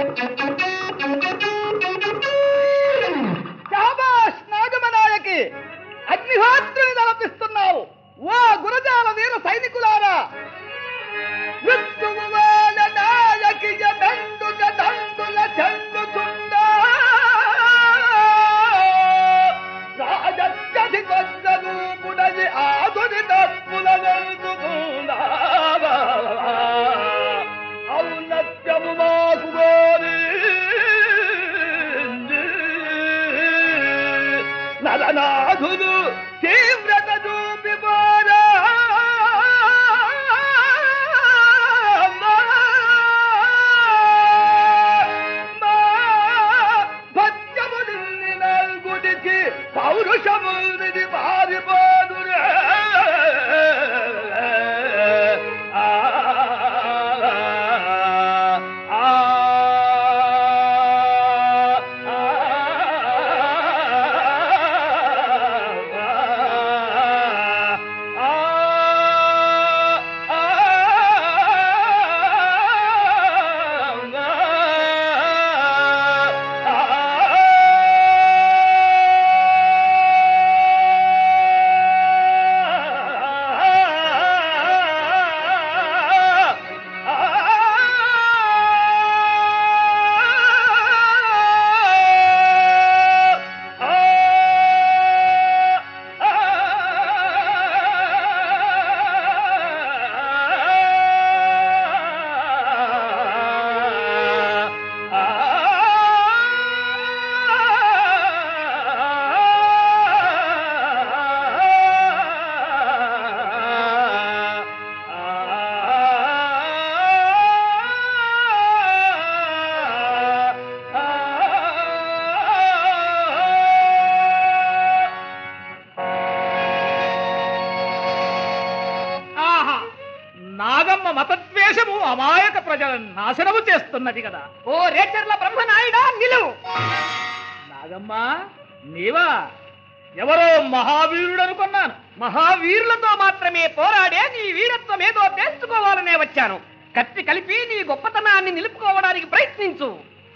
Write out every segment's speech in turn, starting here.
శాబాష్ నాగమనాయకి అగ్నిహోత్రుని తలపిస్తున్నావు ఓ గురజాల వీర సైనికులారా మృత్యువు వేల నాయకి దండుగ దండుల చెందుతుందా రాజత్యధి కొందరూపుడది ఆదుని తప్పుల వెళ్తుందా ఔన్నత్యము మాకు గోరి నరనాథుడు తీవ్రత చూపి పోరా భత్యము నిన్ని నల్గుడికి పౌరుషము నిధి పారిపోదురే ఆ ఆ ఆహా నాగమ్మ మతద్వేషము అమాయక ప్రజలను నాశనము చేస్తున్నది కదా ఓ రేచర్ల బ్రహ్మనాయుడా నిలువు నాగమ్మ నీవా ఎవరో మహావీరుడు అనుకున్నాను మహావీరులతో మాత్రమే పోరాడే నీ వీరత్వం ఏదో తెలుసుకోవాలనే వచ్చాను కత్తి కలిపి నీ గొప్పతనాన్ని నిలుపుకోవడానికి ప్రయత్నించు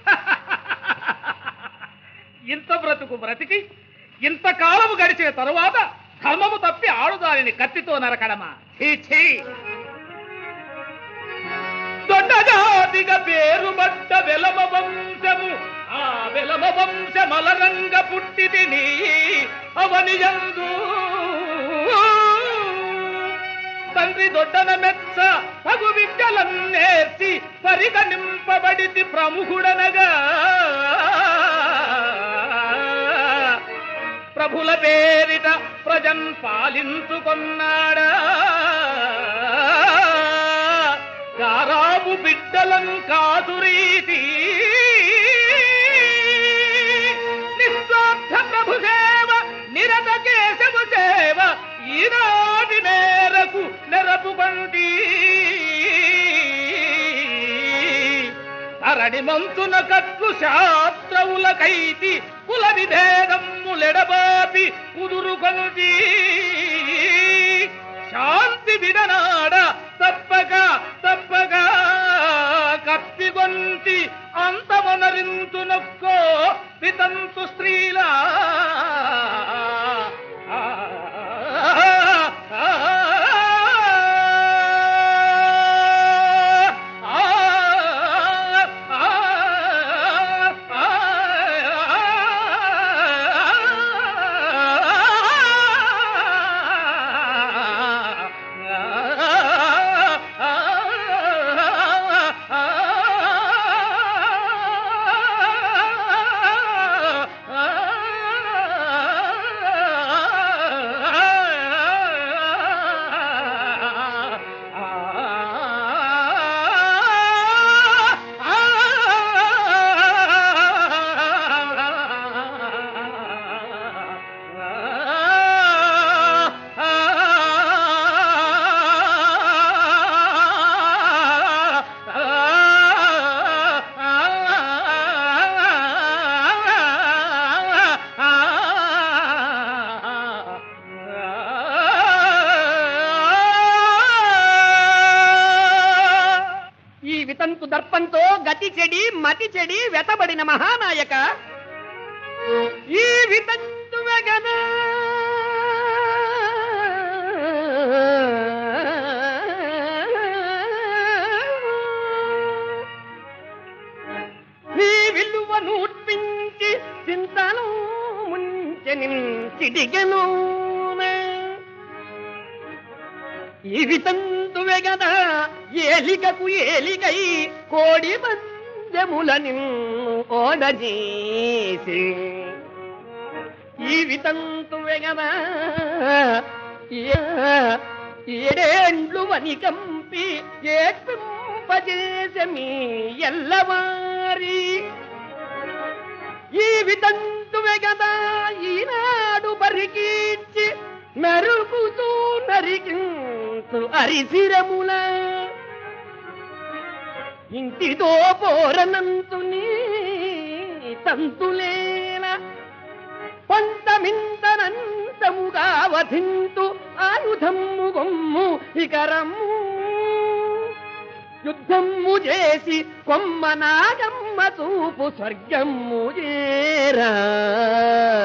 ఇంత బ్రతుకు బ్రతికి ఇంత కాలము గడిచిన తరువాత ధర్మము తప్పి ఆడుదానిని కత్తితో నరకడమా ఛీ, ఛీ. దొడ్డజాతిగా పేరుబడ్డ వెలమ వంశము ఆ వెలమ వంశమలరంగ పుట్టి తిని అవనియందు తండ్రి దొడ్డన మెచ్చ తగు విద్యలన్నేర్చి పరిగణింపబడితి ప్రముఖుడనగా ప్రభుల పేరిట ప్రజన్ పాలించుకొన్నాడా గారాబు బిడ్డలం కాదు రీతి నిస్వార్థ ప్రభు సేవ నిరత కేశవు సేవ ఈనాటి మేరకు నెరపుబండి అరణి మంతున కట్లు శాస్త్రవులకైతి కుల విభేదమ్ములెడబాపి కుదురు కొల్ది శాంతి విడనాడ తప్పక తప్పక కప్పిగొంటి అంతమొనరింతునొక్కో వితంతు స్త్రీలా ఆ గతి చెడి మతి చెడి వెతబడిన మహానాయక ఈ వితంతు వెగనా నీ విలువ నూర్పించి చింతను ముంచెని చిటికెను ఈ వితంతువే గదా ఏలికకు ఏలికై కోడి పందెములని ఓడజేసి ఈ వితంతువే గదా ఏ- ఏడేండ్లు వని కంపి ఏడ్పింపజేసే మీ ఎల్లవారి ఈ వితంతువే గదా ఈనాడు పరికీర్చి నరుకుతూ నరికించు అరిసిరముల ఇంటితో పోరనంతు నీ తంతులేన పంతమింతనంతముగా వధింతు ఆయుధమ్ము గొమ్ము ఇకరమ్ము యుద్ధమ్ము చేసి కొమ్మ నాగమ్మ చూపు స్వర్గమ్ము చేరా